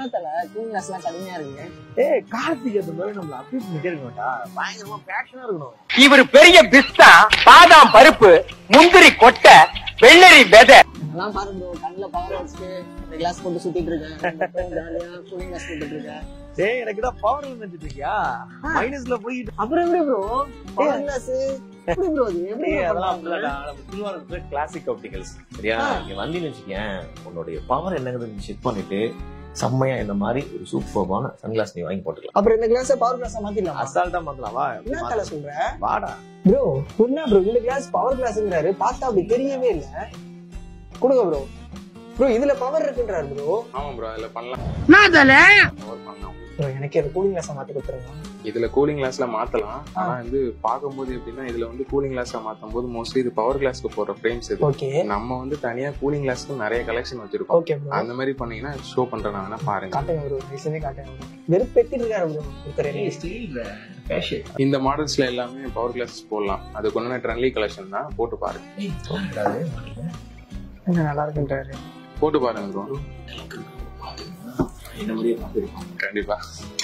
தல cooling glass எல்லாம் கடுமையா இருக்கு ஏய் கார்த்திக் அந்த மாதிரி நம்மள அப்பீல் பண்ணிட்டே இருக்க மாட்டா பயங்கரமா பேஷனா இருக்கணும் இவர் பெரிய பிஸ்தா பாதாம் பருப்பு முந்திரி கொட்டை வெள்ளரி விதை அதெல்லாம் பாரு ப்ரோ கண்ணுல பவர் வச்சுட்டு இந்த கிளாஸ் போட்டு சுத்திட்டு இருக்கேன் ஜாலியா கூலிங் கிளாஸ் போட்டுட்டு இருக்கேன் டேய் எனக்கு தான் பவர் நினைச்சிட்டு இருக்கியா மைனஸ்ல போயிட்டு அப்புறம் எப்படி ப்ரோ பவர் கிளாஸ் எப்படி ப்ரோ அது எப்படி ஏய், bro அதெல்லாம் பண்றாங்க? அப்படிதான்டா. நம்ம திருவாரூர்ல கிளாசிக் ஆப்டிகல்ஸ் சரியா நீங்க வந்தீங்கன்னு வச்சுக்கேன் உன்னுடைய பவர் என்னங்கிறது செக் பண்ணிட்டு செம்மையா இந்த மாதிரி ஒரு சூப்பர்பான சன்கிளாஸ் நீ வாங்கி போட்டுக்கலாம் அப்புறம் இந்த கிளாஸ் பவர் கிளாஸ் மாத்திடலாம் அசால்ட்டா மாத்தலாம் வா என்ன தல சொல்ற வாடா ப்ரோ என்ன ப்ரோ இந்த கிளாஸ் பவர் கிளாஸ்ங்கிறாரு பார்த்தா அப்படி தெரியவே இல்ல கொடுங்க ப்ரோ ப்ரோ இதுல பவர் இருக்குன்றாரு ப்ரோ ஆமா ப்ரோ அதுல பண்ணலாம் Cover பண்ணலாம் ப்ரோ எனக்கு இந்த கூலிங் கிளாஸ் மாத்தி கொடுத்துருங்க இதுல கூலிங் கிளாஸ்ல மாத்தலாம் ஆனா வந்து பார்க்கும்போது எப்படின்னா இதுல வந்து கூலிங் கிளாஸ்ல மாத்தும் போது மோஸ்ட்லி இது பவர் கிளாஸ்க்கு போற ஃப்ரேம்ஸ் இது ஓகே நம்ம வந்து தனியா கூலிங் கிளாஸ்க்கு நிறைய கலெக்ஷன் வச்சிருக்கோம் ஓகே ப்ரோ அந்த மாதிரி பண்ணீங்கன்னா ஷோ பண்றேன் நான் வேணா பாருங்க காட்டுங்க ப்ரோ வயசுலேயே காட்டுங்க bro. வெறுப்பெத்திட்டு இருக்காரு ப்ரோ ஒருத்தர் ஸ்டீல் ஃபேஷன் இந்த மாடல்ஸ்ல எல்லாமே பவர் கிளாஸ் போடலாம் அது கொண்டு ட்ரெண்ட்லி கலெக்ஷன் தான் போட்டு பாருங்க என்ன நல்லா இருக்குன்றாரு போட்டு பாருங்க ப்ரோ கண்டிப்பா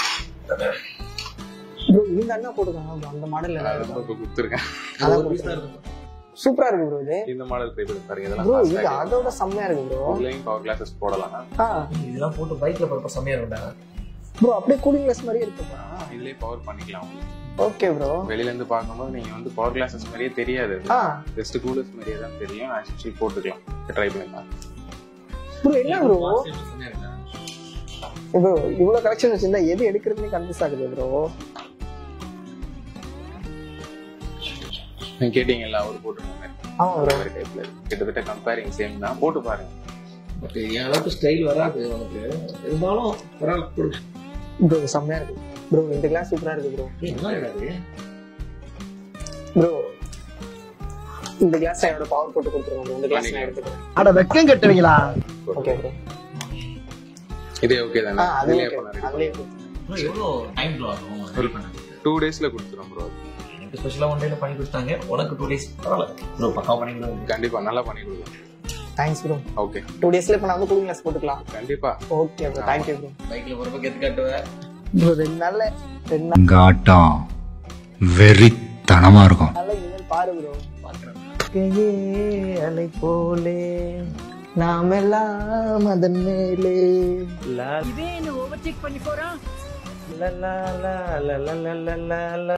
ப்ரோ இந்த அண்ணா போட்டுருக்காங்க bro அந்த மாடல் அது ரொம்ப இப்ப கொடுத்துருக்கேன் சூப்பரா இருக்கு ப்ரோ இது இந்த மாடல் ட்ரை பண்ணி பாருங்க ப்ரோ இதெல்லாம் இது அதோட செம்மையா இருக்கு ப்ரோ இதுலயும் பவர் கிளாஸஸ் போடலாம் ஆ இதெல்லாம் போட்டு பைக்ல போறப்ப செம்மையா இருக்கும்டா ப்ரோ அப்படியே கூலிங் கிளாஸ் மாதிரியே இருக்குப்பா இதுலயே பவர் பண்ணிக்கலாம் ஓகே ப்ரோ வெளியில இருந்து பார்க்கும்போது நீங்க வந்து பவர் கிளாஸஸ் மாதிரியே தெரியாது ஆ ஜஸ்ட் கூலர்ஸ் மாதிரியே தான் தெரியும் ஆக்சுவலி போட்டுக்கலாம் ட்ரை பண்ணிக்கலாம் ப்ரோ என்ன ப்ரோ ப்ரோ இவ்வளவு கலெக்ஷன் வச்சிருந்தா எது எடுக்கிறதுனே கன்ஃபியூஸ் ஆகுது ப்ரோ நீங்க கேட்டீங்கல்ல அவர் போட்டுருந்தாங்க ஆமா ப்ரோ மாதிரி டைப்ல இருக்கு கிட்டத்தட்ட கம்பேரிங் சேம் தான் போட்டு பாருங்க பட் என் அளவுக்கு ஸ்டைல் வராது உனக்கு இருந்தாலும் பரவாயில்ல ப்ரோ செம்மையா இருக்கு ப்ரோ இந்த கிளாஸ் சூப்பரா இருக்கு ப்ரோ என்ன கிடையாது ப்ரோ இந்த கிளாஸ் என்னோட பவர் போட்டு கொடுத்துருங்க bro. இந்த கிளாஸ் நான் எடுத்துக்கிறேன் அட வெக்கம் கட்டுவீங்களா ஓகே ப்ரோ இதே ஓகே ஆ தானே அது இதுலயே ஓகே பண்ண அதுலயே எவ்வளோ டைம் ஆகும் ரெடி பண்ண டூ டேஸ்ல கொடுத்துரும் ப்ரோ எனக்கு ஸ்பெஷலா ஒன் டேல பண்ணி கொடுத்தாங்க உனக்கு டூ டேஸ் பரவாயில்ல ப்ரோ பக்காவா பண்ணி கொடுங்க கண்டிப்பா நல்லா பண்ணி கொடுக்கலாம் தேங்க்ஸ் ப்ரோ ஓகே டூ டேஸ்ல இப்ப நான் வந்து கூலிங் கிளாஸ் போட்டுக்கலாம் கண்டிப்பா ஓகே ப்ரோ தேங்க்யூ ப்ரோ பைக்ல போறப்ப கெத்து காட்டுவேன் ப்ரோ ரெண்டு நாள்ல ரெண்டு நாள் காட்டம் வெறித்தனமா இருக்கும் நாள்ல இனிமேல் பாரு ப்ரோ அலை போலே நாம் எல்லாம் அதன் மேலே லா இதே என்ன ஓவர்டேக் பண்ணி போறான் லா லா லா லா லா லா லா